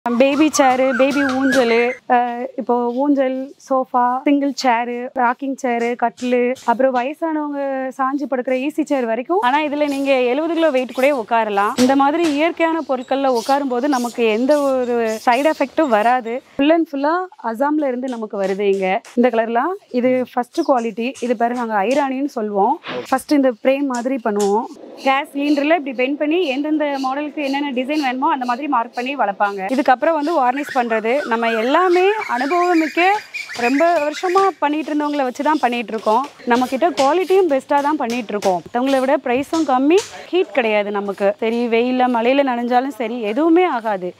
Baby சேரு baby ஊஞ்சல் அஹ் இப்போ ஊஞ்சல் sofa single chair rocking chair கட்டிலு அப்புறம் வயசானவங்க சாஞ்சு படுக்கிற ஈஸி சேர் வரைக்கும் ஆனா இதுல நீங்க எழுபது கிலோ வெயிட் கூட உட்காரலாம் இந்த மாதிரி இயற்கையான பொருட்கள்ல உட்காரும் போது நமக்கு எந்த ஒரு சைடு எஃபெக்ட்டும் வராது ஃபுல் அண்ட் ஃபுல்லா அசாம்ல இருந்து நமக்கு வருது இங்க இந்த கலர்லாம் இது ஃபர்ஸ்ட் குவாலிட்டி இது பேரு நாங்க ஐராணின்னு சொல்லுவோம் ஃபர்ஸ்ட் இந்த பிரேம் மாதிரி பண்ணுவோம் கேஸ் சிலிண்டர்ல இப்படி பெண்ட் பண்ணி எந்தெந்த மாடலுக்கு என்னென்ன டிசைன் வேணுமோ அந்த மாதிரி மார்க் பண்ணி வளர்ப்பாங்க இதுக்கப்புறம் வந்து வார்னிஷ் பண்றது நம்ம எல்லாமே அனுபவமிக்க ரொம்ப வருஷமா பண்ணிட்டு இருந்தவங்கள வச்சு தான் பண்ணிட்டு இருக்கோம் நம்ம கிட்ட குவாலிட்டியும் பெஸ்ட்டாக தான் பண்ணிட்டு இருக்கோம் மற்றவங்கள விட ப்ரைஸும் கம்மி ஹீட் கிடையாது நமக்கு சரி வெயில மழையில நனைஞ்சாலும் சரி எதுவுமே ஆகாது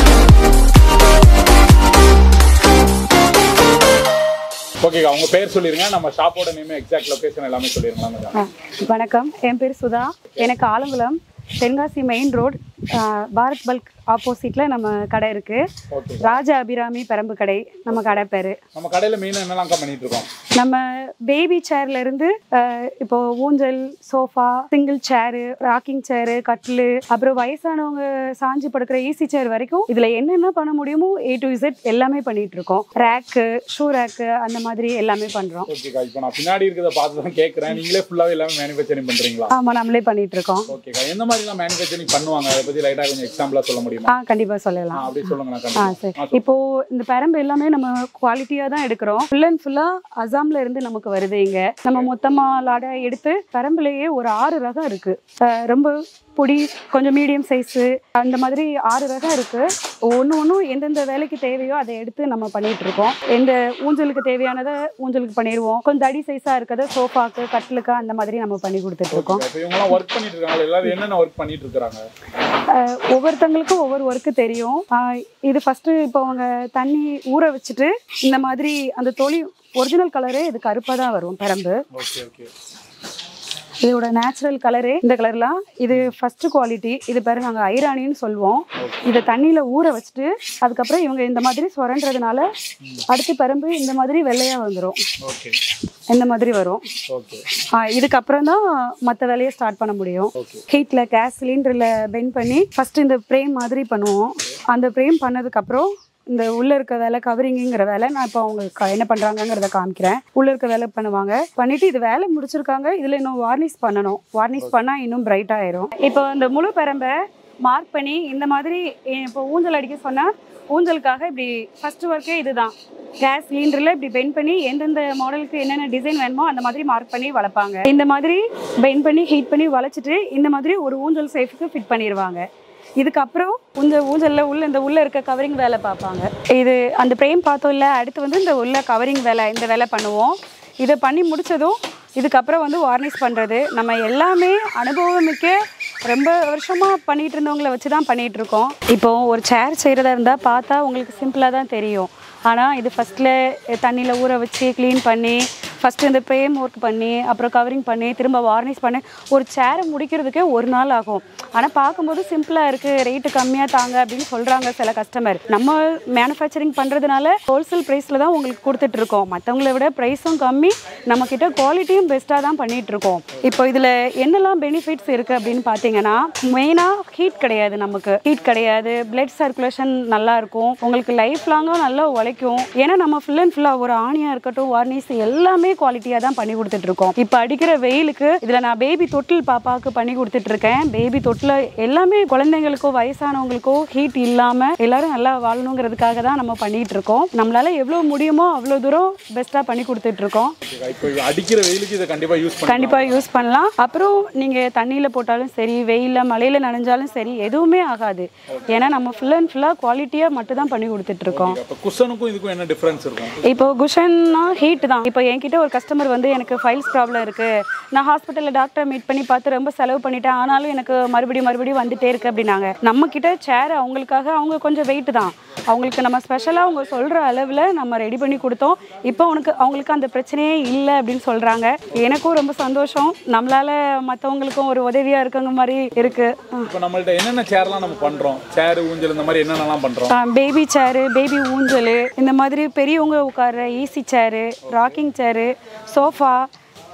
ஓகேக்கா உங்க பேர் சொல்லிருங்க நம்ம ஷாப்போட நேம் எக்ஸாக்ட் லொகேஷன் எல்லாமே சொல்லிருங்களா மேடம் ஆ, வணக்கம் என் பேர் சுதா எனக்கு Alangulam Tenkasi main road Bharat bulk ஆப்போசிட்ல நம்ம கடை இருக்கு ஓகே ராஜா அபிராமி பெரம்பு கடை நம்ம கடை பேரு நம்ம கடையில மெயினா என்னெல்லாம் பண்ணிட்டு இருக்கோம் நம்ம பேபி சேர்ல இருந்து அஹ், இப்போ ஊஞ்சல் sofa single chair rocking chair கட்டிலு அப்புறம் வயசானவங்க சாஞ்சு படுக்கிற ஈஸி சேர் வரைக்கும் இதுல என்னென்ன பண்ண முடியுமோ ஏ டு இசட் எல்லாமே பண்ணிட்டு இருக்கோம் ரேக்கு ஷூ ரேக்கு அந்த மாதிரி எல்லாமே பண்றோம் ஓகேக்கா இப்போ நான் பின்னாடி இருக்கிறத பார்த்து தான் கேட்குறேன் நீங்களே ஃபுல்லாவே எல்லாமே மேனுஃபேக்சரிங் பண்றீங்களா ஆமா நம்மளே பண்ணிட்டு இருக்கோம் ஓகேக்கா எந்த மாதிரிலாம் மேனுஃபேக்சரிங் பண்ணுவாங்க அதை பத்தி லைட்டா கொஞ்சம் எக்ஸாம்பிளா சொல்ல முடியுமா ஆ கண்டிப்பா ஆ, சொல்லலாம் அப்படியே சொல்லுங்க நான் ஆ கண்டிப்பா சரி இப்போ இந்த பெரம்பு எல்லாமே நம்ம குவாலிட்டியா தான் எடுக்கிறோம் ஃபுல் அண்ட் ஃபுல்லா அசாம்ல இருந்து நமக்கு வருது இங்க நம்ம மொத்தமா லாடா எடுத்து பெரம்புலயே ஒரு ஆறு ரகம் இருக்கு அஹ் ரொம்ப பொடி கொஞ்சம் மீடியம் சைஸு அந்த மாதிரி ஆறு ரகம் இருக்கு ஒன்று ஒன்றும் எந்தெந்த வேலைக்கு தேவையோ அதை எடுத்து நம்ம பண்ணிட்டு இருக்கோம் எந்த ஊஞ்சலுக்கு தேவையானதை ஊஞ்சலுக்கு பண்ணிடுவோம் கொஞ்சம் தடி சைஸாக இருக்கிறத சோஃபாக்கு கட்டிலுக்கு அந்த மாதிரி நம்ம பண்ணி கொடுத்துட்டு இருக்கோம் இப்போ இவங்கலாம் ஒர்க் பண்ணிட்டு இருக்காங்க எல்லாரும் என்னென்ன ஒர்க் பண்ணிட்டு இருக்காங்க அஹ் ஒவ்வொருத்தங்களுக்கும் ஒவ்வொரு ஒர்க்கு தெரியும் அஹ் இது ஃபர்ஸ்ட் இப்போ அவங்க தண்ணி ஊற வச்சுட்டு இந்த மாதிரி அந்த தொளி ஒரிஜினல் கலரு இது கருப்பாக தான் வரும் பெரம்பு ஓகே ஓகே இதோட நேச்சுரல் கலரு இந்த கலர்லாம் இது ஃபர்ஸ்ட் குவாலிட்டி இது பேர் நாங்கள் ஐராணின்னு சொல்லுவோம் இதை தண்ணியில் ஊற வச்சுட்டு அதுக்கப்புறம் இவங்க இந்த மாதிரி சுரண்டுறதுனால அடுத்து பெரம்பு இந்த மாதிரி வெள்ளையாக வந்துடும் ஓகே இந்த மாதிரி வரும் ஓகே ஆஹ் இதுக்கப்புறம் தான் மற்ற வேலையை ஸ்டார்ட் பண்ண முடியும் ஓகே ஹீட்டில் கேஸ் சிலிண்டரில் பெண்ட் பண்ணி ஃபர்ஸ்ட் இந்த ஃப்ரேம் மாதிரி பண்ணுவோம் அந்த ஃப்ரேம் பண்ணதுக்கப்புறம் இந்த உள்ளே இருக்க வேலை கவரிங்குங்கிற வேலை நான் இப்போ அவங்க க- என்ன பண்ணுறாங்கங்கிறத காமிக்கிறேன் உள்ளே இருக்க வேலை பண்ணுவாங்க பண்ணிட்டு இது வேலை முடிச்சிருக்காங்க இதில் இன்னும் வார்னிஷ் பண்ணணும் வார்னிஷ் பண்ணால் இன்னும் பிரைட் ஆயிரும் இப்போ இந்த முழு பெரம்பை மார்க் பண்ணி இந்த மாதிரி இப்போ ஊஞ்சல் அடிக்க சொன்னால் ஊஞ்சலுக்காக இப்படி ஃபர்ஸ்ட் ஒர்க்கே இதுதான் கேஸ் சிலிண்டரில் இப்படி பெண்ட் பண்ணி எந்தெந்த மாடலுக்கு என்னென்ன டிசைன் வேணுமோ அந்த மாதிரி மார்க் பண்ணி வளர்ப்பாங்க இந்த மாதிரி பெண்ட் பண்ணி ஹீட் பண்ணி வளைச்சிட்டு இந்த மாதிரி ஒரு ஊஞ்சல் சேஃப்க்கு ஃபிட் பண்ணிடுவாங்க இதுக்கப்புறம் இந்த ஊஞ்சல்ல உள்ள இந்த உள்ள இருக்க கவரிங் வேலை பார்ப்பாங்க இது அந்த பிரேம் பார்த்தோம் இல்லை அடுத்து வந்து இந்த உள்ள கவரிங் வேலை இந்த வேலை பண்ணுவோம் இதை பண்ணி முடிச்சதும் இதுக்கப்புறம் வந்து வார்னிஷ் பண்ணுறது நம்ம எல்லாமே அனுபவமிக்க ரொம்ப வருஷமாக பண்ணிட்டு இருந்தவங்கள வச்சு தான் பண்ணிட்டு இருக்கோம் இப்போ ஒரு சேர் செய்கிறதா இருந்தால் பார்த்தா உங்களுக்கு சிம்பிளாக தான் தெரியும் ஆனால் இது ஃபஸ்ட்டில் தண்ணியில் ஊற வச்சு க்ளீன் பண்ணி ஃபஸ்ட்டு இந்த ஃப்ரேம் ஒர்க் பண்ணி அப்புறம் கவரிங் பண்ணி திரும்ப வார்னிஷ் பண்ணி ஒரு சேரை முடிக்கிறதுக்கே ஒரு நாள் ஆகும் ஆனால் பார்க்கும்போது சிம்பிளாக இருக்குது ரேட்டு கம்மியாக தாங்க அப்படின்னு சொல்கிறாங்க சில கஸ்டமர் நம்ம மேனுஃபேக்சரிங் பண்ணுறதுனால ஹோல்சேல் ப்ரைஸில் தான் உங்களுக்கு கொடுத்துட்டு இருக்கோம் மற்றவங்கள விட ப்ரைஸும் கம்மி நம்மக்கிட்ட குவாலிட்டியும் பெஸ்ட்டாக தான் பண்ணிட்டு இருக்கோம் இப்போ இதில் என்னெல்லாம் பெனிஃபிட்ஸ் இருக்குது அப்படின்னு பார்த்தீங்கன்னா மெயினாக ஹீட் கிடையாது நமக்கு ஹீட் கிடையாது பிளட் சர்க்குலேஷன் நல்லா இருக்கும் உங்களுக்கு லைஃப் லாங்காக நல்லா உழைக்கும் ஏன்னா நம்ம ஃபுல் அண்ட் ஃபுல்லாக ஒரு ஆணியாக இருக்கட்டும் வார்னிஷ் எல்லாமே குவாலிட்டியாக தான் பண்ணி கொடுத்துட்டு இருக்கோம் இப்போ அடிக்கிற வெயிலுக்கு இதில் நான் பேபி தொட்டில் பாப்பாவுக்கு பண்ணி கொடுத்துட்டு இருக்கேன் பேபி தொட்டில் எல்லாமே குழந்தைங்களுக்கோ வயசானவங்களுக்கோ ஹீட் இல்லாமல் எல்லாரும் நல்லா வாழணுங்கிறதுக்காக தான் நம்ம பண்ணிட்டு இருக்கோம் நம்மளால எவ்வளோ முடியுமோ அவ்வளோ தூரம் பெஸ்ட்டாக பண்ணி கொடுத்துட்டு இருக்கோம் ஓகேக்கா இப்போ இது அடிக்கிற வெயிலுக்கு இதை கண்டிப்பா யூஸ் பண்ணி கண்டிப்பா யூஸ் பண்ணலாம் அப்புறம் நீங்க தண்ணியில போட்டாலும் சரி வெயில்ல மழையில நனைஞ்சாலும் சரி எதுவுமே ஆகாது ஏன்னா நம்ம ஃபுல் அண்ட் ஃபுல்லா குவாலிட்டியா மட்டும் தான் பண்ணி கொடுத்துட்டு இருக்கோம் இப்போ குஷனுக்கும் இதுக்கும் என்ன டிஃபரன்ஸ் இருக்கும் இப்போ குஷன்னா ஹீட் தான் இப்போ என்கிட்ட ஒரு கஸ்டமர் வந்து எனக்கு ஃபைல்ஸ் ப்ராப்ளம் இருக்கு நான் ஹாஸ்பிட்டலில் டாக்டர் மீட் பண்ணி பார்த்து ரொம்ப செலவு பண்ணிட்டேன் ஆனாலும் எனக்கு மறுபடியும் மறுபடியும் வந்துட்டே இருக்கு அப்படின்னாங்க நம்ம கிட்ட சேர் அவங்களுக்காக அவங்க கொஞ்சம் வெயிட் தான் அவங்களுக்கு நம்ம ஸ்பெஷலாக அவங்க சொல்கிற அளவில் நம்ம ரெடி பண்ணி கொடுத்தோம் இப்போ உனக்கு அவங்களுக்கு அந்த பிரச்சனையே இல்லை அப்படின்னு சொல்கிறாங்க எனக்கும் ரொம்ப சந்தோஷம் நம்மளால மற்றவங்களுக்கும் ஒரு உதவியாக இருக்குங்க மாதிரி இருக்கு இப்போ நம்மள்ட்ட என்னென்ன சேர்லாம் நம்ம பண்றோம் சேர் ஊஞ்சல் இந்த மாதிரி என்னென்னலாம் பண்றோம் பேபி சேரு பேபி ஊஞ்சல் இந்த மாதிரி பெரியவங்க உட்கார்ற easy chair rocking chair sofa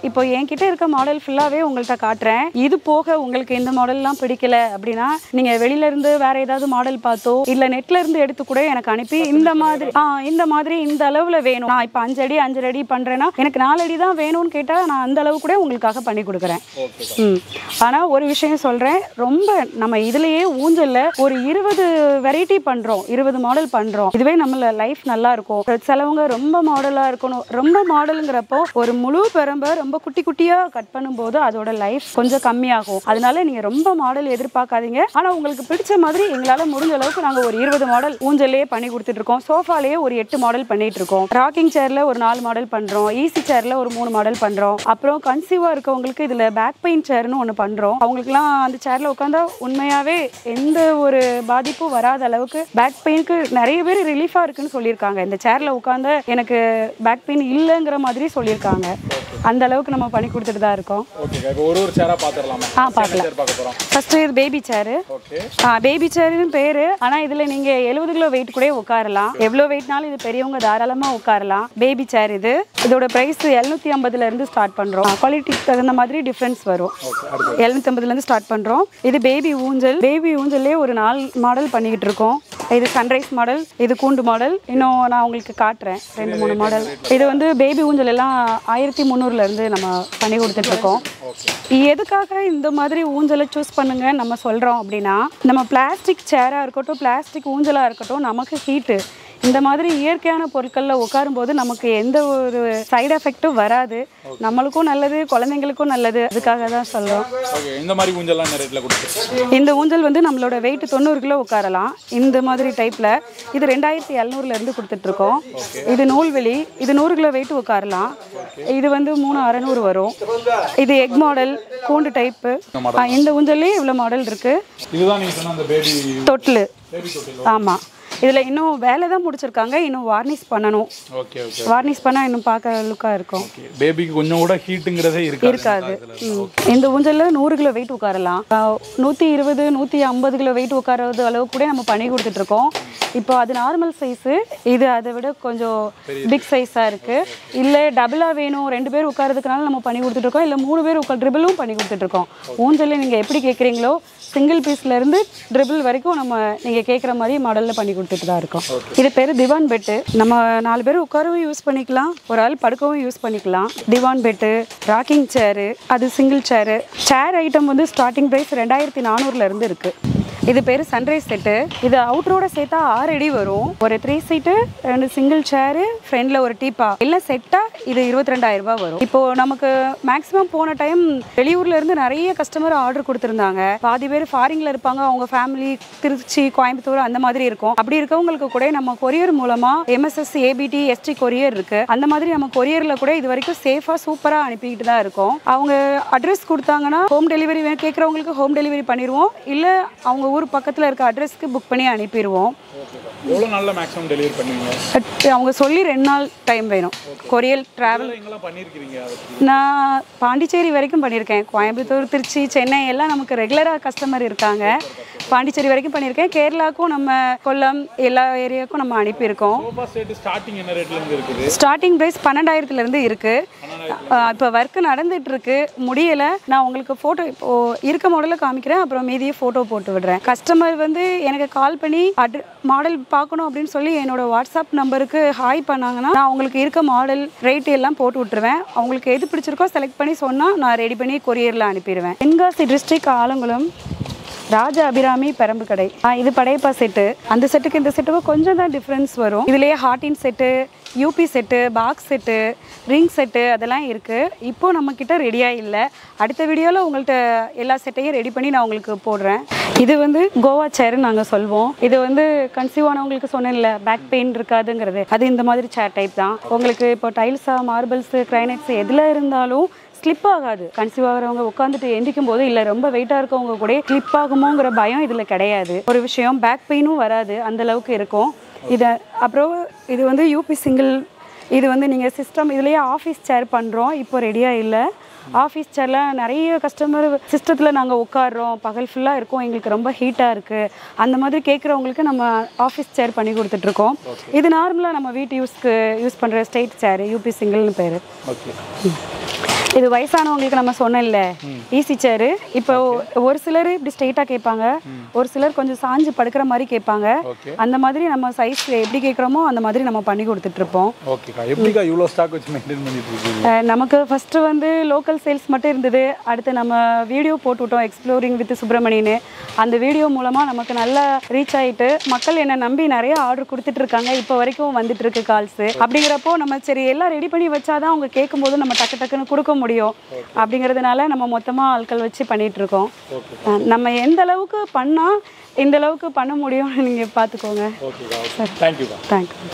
இப்போ என்கிட்ட இருக்க மாடல் ஃபுல்லாகவே உங்கள்கிட்ட காட்டுறேன் இது போக உங்களுக்கு இந்த மாடல்லாம் பிடிக்கல அப்படின்னா நீங்கள் வெளியில இருந்து வேற ஏதாவது மாடல் பார்த்தோ இல்லை நெட்ல இருந்து எடுத்து கூட எனக்கு அனுப்பி இந்த மாதிரி ஆ இந்த மாதிரி இந்த அளவில் வேணும் நான் இப்போ அஞ்சு அடி அஞ்சு அடி பண்ணுறேன்னா எனக்கு நாலு அடி தான் வேணும்னு கேட்டால் நான் அந்த அளவு கூட உங்களுக்காக பண்ணி கொடுக்குறேன் ஓகே ம் ஆனால் ஒரு விஷயம் சொல்கிறேன் ரொம்ப நம்ம இதுலயே ஊஞ்சல்ல ஒரு இருபது வெரைட்டி பண்ணுறோம் இருபது மாடல் பண்ணுறோம் இதுவே நம்மள லைஃப் நல்லா இருக்கும் சிலவங்க ரொம்ப மாடலாக இருக்கணும் ரொம்ப மாடலுங்கிறப்போ ஒரு முழு பெரம்பை ரொம்ப குட்டி குட்டியாக கட் பண்ணும்போது அதோட லைஃப் கொஞ்சம் கம்மியாகும் அதனால நீங்கள் ரொம்ப மாடல் எதிர்பார்க்காதீங்க ஆனால் உங்களுக்கு பிடிச்ச மாதிரி எங்களால் முடிஞ்ச அளவுக்கு நாங்கள் ஒரு இருபது மாடல் ஊஞ்சல்லே பண்ணி கொடுத்துட்டு இருக்கோம் சோஃபாலேயே ஒரு எட்டு மாடல் பண்ணிட்டு இருக்கோம் ராக்கிங் சேர்ல ஒரு நாலு மாடல் பண்றோம் ஈஸி சேர்ல ஒரு மூணு மாடல் பண்றோம் அப்புறம் கன்சீவா இருக்கவங்களுக்கு இதுல பேக் பெயின் சேர்னு ஒன்று பண்றோம் அவங்களுக்குலாம் அந்த சேர்ல உட்காந்தா உண்மையாவே எந்த ஒரு பாதிப்பும் வராத அளவுக்கு பேக் பெயினுக்கு நிறைய பேர் ரிலீஃபா இருக்குன்னு சொல்லியிருக்காங்க இந்த சேர்ல உட்காந்தா எனக்கு பேக் பெயின் இல்லைங்கிற மாதிரி சொல்லியிருக்காங்க அந்த அளவுக்கு நம்ம பண்ணி கொடுத்துட்டு தான் இருக்கோம் ஓகேக்கா இப்போ ஒரு ஒரு சேரா பாத்துடலாமா ஆ, பார்க்கலாம். சேர் பார்க்க போறோம் ஃபர்ஸ்ட் இது பேபி சேரு ஓகே பேபி சேர்னு பேரு ஆனா இதுல நீங்க எழுபது கிலோ வெயிட் கூட உட்காரலாம் எவ்வளவு வெயிட்னாலும் இது பெரியவங்க தாராளமா உட்காரலாம் பேபி சேர் இது இதோட பிரைஸ் எழுநூத்தி ஐம்பதுல இருந்து ஸ்டார்ட் பண்றோம் குவாலிட்டிக்கு தகுந்த மாதிரி டிஃபரன்ஸ் வரும் ஓகே அடுத்து எழுநூத்தி ஐம்பதுல இருந்து ஸ்டார்ட் பண்றோம் இது பேபி ஊஞ்சல் பேபி ஊஞ்சல்லே ஒரு நாலு மாடல் பண்ணிக்கிட்டு இருக்கோம் இது சன்ரைஸ் மாடல் இது கூண்டு மாடல் இன்னும் நான் உங்களுக்கு காட்டுறேன் ரெண்டு மூணு மாடல் இது வந்து பேபி ஊஞ்சல் எல்லாம் ஆயிரத்தி முந்நூறுல இருந்து நம்ம பண்ணி கொடுத்துட்டு இருக்கோம் எதுக்காக இந்த மாதிரி ஊஞ்சலை சூஸ் பண்ணுங்க நம்ம சொல்றோம் அப்படின்னா நம்ம பிளாஸ்டிக் சேரா இருக்கட்டும் பிளாஸ்டிக் ஊஞ்சலா இருக்கட்டும் நமக்கு ஹீட்டு இந்த மாதிரி இயற்கையான பொருட்களில் உட்காரும்போது நமக்கு எந்த ஒரு சைடு எஃபெக்ட்டும் வராது நம்மளுக்கும் நல்லது குழந்தைங்களுக்கும் நல்லது அதுக்காக தான் சொல்கிறோம் ஓகே இந்த மாதிரி ஊஞ்சல்லாம் இந்த ரேட்ல கொடுத்துருக்கோம் இந்த ஊஞ்சல் வந்து நம்மளோட வெயிட் தொண்ணூறு கிலோ உட்காரலாம் இந்த மாதிரி டைப்பில் இது ரெண்டாயிரத்தி இருந்து கொடுத்துட்ருக்கோம் இது நூல்வெளி இது நூறு கிலோ வெயிட் உட்காரலாம் இது வந்து மூணு அறநூறு வரும் இது எக் மாடல் கூண்டு டைப்பு இந்த ஊஞ்சல்லே இவ்வளோ மாடல் இருக்குது இதுதான் நீங்க சொன்ன அந்த பேபி தொட்டில் பேபி தொட்டில் ஆமாம் இதில் இன்னும் வேலை தான் முடிச்சிருக்காங்க இன்னும் வார்னிஷ் பண்ணணும் ஓகே ஓகே வார்னிஷ் பண்ணால் இன்னும் பார்க்க லுக்காக இருக்கும் ஓகே பேபிக்கு கொஞ்சம் கூட ஹீட்டுங்கிறதே இருக்காது இருக்காது ம். இந்த ஊஞ்சலில் நூறு கிலோ வெயிட் உட்காரலாம் நூற்றி இருபது நூற்றி ஐம்பது கிலோ வெயிட் உட்காரது அளவுக்கு கூட நம்ம பண்ணி கொடுத்துட்ருக்கோம் இப்போ அது நார்மல் சைஸு இது அதை விட கொஞ்சம் பிக் சைஸாக இருக்குது இல்லை டபுளாக வேணும் ரெண்டு பேர் உட்காரதுக்குனால நம்ம பண்ணி கொடுத்துட்ருக்கோம் இல்லை மூணு பேர் உட்கார் ட்ரிபிளும் பண்ணி கொடுத்துட்ருக்கோம் ஊஞ்சலில் நீங்கள் எப்படி கேட்குறீங்களோ சிங்கிள் பீஸ்லேருந்து ட்ரிபிள் வரைக்கும் நம்ம நீங்கள் கேட்குற மாதிரி மாடலில் பண்ணி கொடுத்துட்டு தான் இருக்கோம் இது பேர் திவான் பெட்டு நம்ம நாலு பேர் உட்காரவும் யூஸ் பண்ணிக்கலாம் ஒரு ஆள் படுக்கவும் யூஸ் பண்ணிக்கலாம் திவான் பெட்டு ராக்கிங் சேரு அது சிங்கிள் சேரு சேர் ஐட்டம் வந்து ஸ்டார்டிங் ப்ரைஸ் ரெண்டாயிரத்தி நானூறுலேருந்து இருக்குது இது பேர் சன்ரைஸ் செட்டு இது அவுட்டரோட சேர்த்தா ஆறு அடி வரும் ஒரு த்ரீ சீட்டு ரெண்டு சிங்கிள் சேரு ஃப்ரண்ட்ல ஒரு டீப்பா இல்லை செட்டா இது இருபத்தி ரெண்டாயிரம் ரூபாய் வரும் இப்போ நமக்கு மேக்ஸிமம் போன டைம் வெளியூர்ல இருந்து நிறைய கஸ்டமர் ஆர்டர் கொடுத்துருந்தாங்க பாதி பேர் ஃபாரின்ல இருப்பாங்க அவங்க ஃபேமிலி திருச்சி கோயம்புத்தூர் அந்த மாதிரி இருக்கும் அப்படி இருக்கவங்களுக்கு கூட நம்ம கொரியர் மூலமா எம்எஸ்எஸ் ஏபிடி எஸ்டி கொரியர் இருக்கு அந்த மாதிரி நம்ம கொரியர்ல கூட இது வரைக்கும் சேஃபா சூப்பரா அனுப்பிக்கிட்டு தான் இருக்கோம் அவங்க அட்ரஸ் கொடுத்தாங்கன்னா ஹோம் டெலிவரி கேட்குறவங்களுக்கு ஹோம் டெலிவரி பண்ணிடுவோம் இல்லை அவங்க ஊர் பக்கத்தில் இருக்க அட்ரஸ்க்கு புக் பண்ணி அனுப்பிடுவோம் எவ்வளோ நாளில் மேக்ஸிமம் டெலிவரி பண்ணுவீங்க பட் அவங்க சொல்லி ரெண்டு நாள் டைம் வேணும் கொரியல் ட்ராவல் எங்கெல்லாம் பண்ணியிருக்கிறீங்க அதை பத்தி? நான் பாண்டிச்சேரி வரைக்கும் பண்ணியிருக்கேன் கோயம்புத்தூர் திருச்சி சென்னை எல்லாம் நமக்கு ரெகுலராக கஸ்டமர் இருக்காங்க பாண்டிச்சேரி வரைக்கும் பண்ணியிருக்கேன் கேரளாவுக்கும் நம்ம கொல்லம் எல்லா ஏரியாவுக்கும் நம்ம அனுப்பியிருக்கோம் சோஃபா செட் ஸ்டார்டிங் என்ன ரேட்ல இருந்து இருக்குது ஸ்டார்டிங் ப்ரைஸ் பன்னெண்டாயிரத்துலேருந்து இருக்குது இப்போ ஒர்க்கு நடந்துட்டு இருக்கு முடியலை நான் உங்களுக்கு ஃபோட்டோ இப்போ இருக்க மாடலில் காமிக்கிறேன் அப்புறம் மீதியை ஃபோட்டோ போட்டு விடுறேன் கஸ்டமர் வந்து எனக்கு கால் பண்ணி அட் மாடல் பார்க்கணும் அப்படின்னு சொல்லி என்னோட வாட்ஸ்அப் நம்பருக்கு ஹாய் பண்ணாங்கன்னா நான் உங்களுக்கு இருக்க மாடல் ரேட் எல்லாம் போட்டு விட்டுருவேன் அவங்களுக்கு எது பிடிச்சிருக்கோ செலக்ட் பண்ணி சொன்னால் நான் ரெடி பண்ணி கொரியரில் அனுப்பிடுவேன் தென்காசி டிஸ்ட்ரிக்ட் ஆலங்குளம் ராஜ அபிராமி பெரம்பு கடை ஆ, இது படையப்பா செட்டு அந்த செட்டுக்கு இந்த செட்டுக்கும் கொஞ்சம் தான் டிஃப்ரென்ஸ் வரும் இதுலேயே ஹார்டின் செட்டு யூபி set box set ring set அதெல்லாம் இருக்குது இப்போ நம்ம கிட்ட ரெடியாக இல்லை அடுத்த வீடியோவில் உங்கள்கிட்ட எல்லா செட்டையும் ரெடி பண்ணி நான் உங்களுக்கு போடுறேன் இது வந்து கோவா சேர்னு நாங்கள் சொல்வோம் இது வந்து கன்சீவ் ஆனவங்களுக்கு சொன்னேன்ல பேக் பெயின் இருக்காதுங்கிறது அது இந்த மாதிரி சேர் டைப் தான் உங்களுக்கு இப்போ டைல்ஸா மார்பிள்ஸ் கிரைனைட்ஸ் எதில் இருந்தாலும் ஸ்லிப் ஆகாது கன்சீவ் ஆகிறவங்க உட்காந்துட்டு எந்திக்கும் போது இல்லை ரொம்ப வெயிட்டாக இருக்கவங்க கூட ஸ்லிப் ஆகுமோங்கிற பயம் இதில் கிடையாது ஒரு விஷயம் பேக் பெயினும் வராது அந்த அளவுக்கு இருக்கும் இதை அப்புறம் இது வந்து யூபி சிங்கிள் இது வந்து நீங்கள் சிஸ்டம் இதுலேயே ஆஃபீஸ் சேர் பண்ணுறோம் இப்போ ரெடியாக இல்லை ஆஃபீஸ் சேரில் நிறைய கஸ்டமர் சிஸ்டத்தில் நாங்கள் உட்காடுறோம் பகல் ஃபுல்லாக இருக்கும் எங்களுக்கு ரொம்ப ஹீட்டாக இருக்குது அந்த மாதிரி கேட்குறவங்களுக்கு நம்ம ஆஃபீஸ் சேர் பண்ணி கொடுத்துட்ருக்கோம் இது நார்மலாக நம்ம வீட்டு யூஸ்க்கு யூஸ் பண்ணுற ஸ்டேட் சேர் யூபி சிங்கிள்னு பேர் ஓகே இது வயசானவங்களுக்கு நம்ம சொன்னோம்ல ஈஸி சேரு இப்போ ஒரு சிலர் இப்படி ஸ்ட்ரெயிட்டாக கேட்பாங்க ஒரு சிலர் கொஞ்சம் சாஞ்சு படுக்கிற மாதிரி கேட்பாங்க ஓகே அந்த மாதிரி நம்ம சைஸ் எப்படி கேட்குறோமோ அந்த மாதிரி நம்ம பண்ணி கொடுத்துட்ருப்போம் ஓகேக்கா எப்படிக்கா இவ்வளோ ஸ்டாக் வச்சு மெயின்டைன் பண்ணிட்டு இருக்கீங்க நமக்கு ஃபஸ்ட்டு வந்து லோக்கல் சேல்ஸ் மட்டும் இருந்தது அடுத்து நம்ம வீடியோ போட்டுவிட்டோம் எக்ஸ்ப்ளோரிங் வித் சுப்பிரமணியன்னு அந்த வீடியோ மூலமாக நமக்கு நல்லா ரீச் ஆகிட்டு மக்கள் என்னை நம்பி நிறைய ஆர்டர் கொடுத்துட்டு இருக்காங்க இப்போ வரைக்கும் வந்துட்டு இருக்கு கால்ஸு அப்படிங்கிறப்போ நம்ம சரி எல்லாம் ரெடி பண்ணி வச்சாதான் அவங்க கேட்கும்போது நம்ம டக்கு டக்குன்னு கொடுக்க முடியும் அப்படிங்கிறதுனால நம்ம மொத்தமாக ஆட்கள் வச்சு பண்ணிட்டு இருக்கோம் ஓகே அஹ் நம்ம எந்த அளவுக்கு பண்ணால் இந்த அளவுக்கு பண்ண முடியும்னு நீங்கள் பார்த்துக்கோங்க ஓகேக்கா தேங்க்யூக்கா தேங்க்யூ